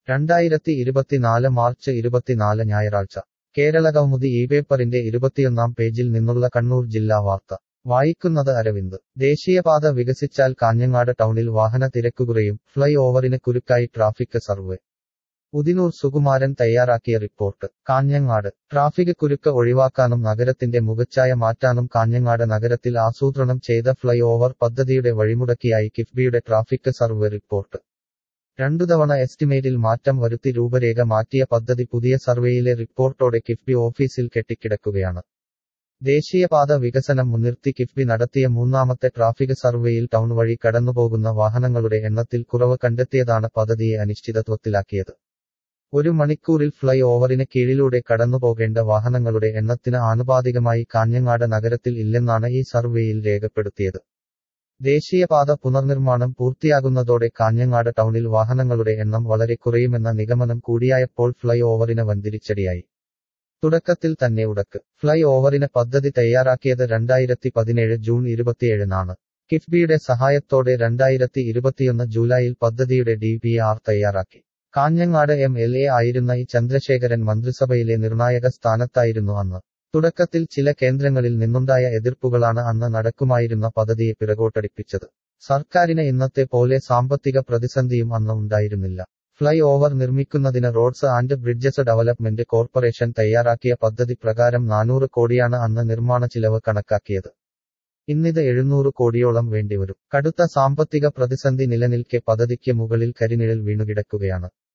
രണ്ടായിരത്തി ഇരുപത്തിനാല് മാർച്ച് ഇരുപത്തിനാല് ഞായറാഴ്ച കേരളകൗമുദി ഈ പേപ്പറിന്റെ ഇരുപത്തിയൊന്നാം പേജിൽ നിന്നുള്ള കണ്ണൂർ ജില്ലാ വാർത്ത വായിക്കുന്നത് അരവിന്ദ് ദേശീയപാത വികസിച്ചാൽ കാഞ്ഞങ്ങാട് ടൗണിൽ വാഹന തിരക്കുകുറയും ഫ്ലൈ ഓവറിന് കുരുക്കായി ട്രാഫിക് സർവേ ഉദിനൂർ സുകുമാരൻ തയ്യാറാക്കിയ റിപ്പോർട്ട് കാഞ്ഞങ്ങാട് ട്രാഫിക് കുരുക്ക് ഒഴിവാക്കാനും നഗരത്തിന്റെ മുഖച്ഛായ മാറ്റാനും കാഞ്ഞങ്ങാട് നഗരത്തിൽ ആസൂത്രണം ചെയ്ത ഫ്ലൈ ഓവർ പദ്ധതിയുടെ വഴിമുടക്കിയായി കിഫ്ബിയുടെ ട്രാഫിക് സർവേ റിപ്പോർട്ട് രണ്ടു തവണ എസ്റ്റിമേറ്റിൽ മാറ്റം വരുത്തി രൂപരേഖ മാറ്റിയ പദ്ധതി പുതിയ സർവേയിലെ റിപ്പോർട്ടോടെ കിഫ്ബി ഓഫീസിൽ കെട്ടിക്കിടക്കുകയാണ് ദേശീയപാത വികസനം മുൻനിർത്തി കിഫ്ബി നടത്തിയ മൂന്നാമത്തെ ട്രാഫിക് സർവേയിൽ ടൗൺ വഴി കടന്നുപോകുന്ന വാഹനങ്ങളുടെ എണ്ണത്തിൽ കുറവ് കണ്ടെത്തിയതാണ് പദ്ധതിയെ അനിശ്ചിതത്വത്തിലാക്കിയത് ഒരു മണിക്കൂറിൽ ഫ്ലൈ ഓവറിന് കീഴിലൂടെ കടന്നുപോകേണ്ട വാഹനങ്ങളുടെ എണ്ണത്തിന് ആനുപാതികമായി കാഞ്ഞങ്ങാട് നഗരത്തിൽ ഇല്ലെന്നാണ് ഈ സർവേയിൽ രേഖപ്പെടുത്തിയത് ദേശീയപാത പുനർനിർമ്മാണം പൂർത്തിയാകുന്നതോടെ കാഞ്ഞങ്ങാട് ടൗണിൽ വാഹനങ്ങളുടെ എണ്ണം വളരെ കുറയുമെന്ന നിഗമനം കൂടിയായപ്പോൾ ഫ്ലൈ ഓവറിന് വൻതിരിച്ചടിയായി തുടക്കത്തിൽ തന്നെ ഉടക്ക് ഫ്ലൈ ഓവറിന് പദ്ധതി തയ്യാറാക്കിയത് രണ്ടായിരത്തി പതിനേഴ് ജൂൺ ഇരുപത്തിയേഴിനാണ് കിഫ്ബിയുടെ സഹായത്തോടെ രണ്ടായിരത്തി ഇരുപത്തിയൊന്ന് ജൂലൈയിൽ പദ്ധതിയുടെ ഡി പി ആർ തയ്യാറാക്കി കാഞ്ഞങ്ങാട് എം എൽ എ ആയിരുന്ന ഇ ചന്ദ്രശേഖരൻ മന്ത്രിസഭയിലെ നിർണായക സ്ഥാനത്തായിരുന്നു അന്ന് തുടക്കത്തിൽ ചില കേന്ദ്രങ്ങളിൽ നിന്നുണ്ടായ എതിർപ്പുകളാണ് അന്ന് നടക്കുമായിരുന്ന പദ്ധതിയെ പിറകോട്ടടിപ്പിച്ചത് സർക്കാരിന് ഇന്നത്തെ പോലെ സാമ്പത്തിക പ്രതിസന്ധിയും അന്ന് ഉണ്ടായിരുന്നില്ല ഫ്ലൈ ഓവർ നിർമ്മിക്കുന്നതിന് roads and bridges development corporation തയ്യാറാക്കിയ പദ്ധതി പ്രകാരം നാനൂറ് കോടിയാണ് അന്ന് നിർമ്മാണ ചിലവ് കണക്കാക്കിയത് ഇന്നിത് എഴുന്നൂറ് കോടിയോളം വേണ്ടിവരും കടുത്ത സാമ്പത്തിക പ്രതിസന്ധി നിലനിൽക്കെ പദ്ധതിക്ക് മുകളിൽ കരിനിഴൽ വീണുകിടക്കുകയാണ്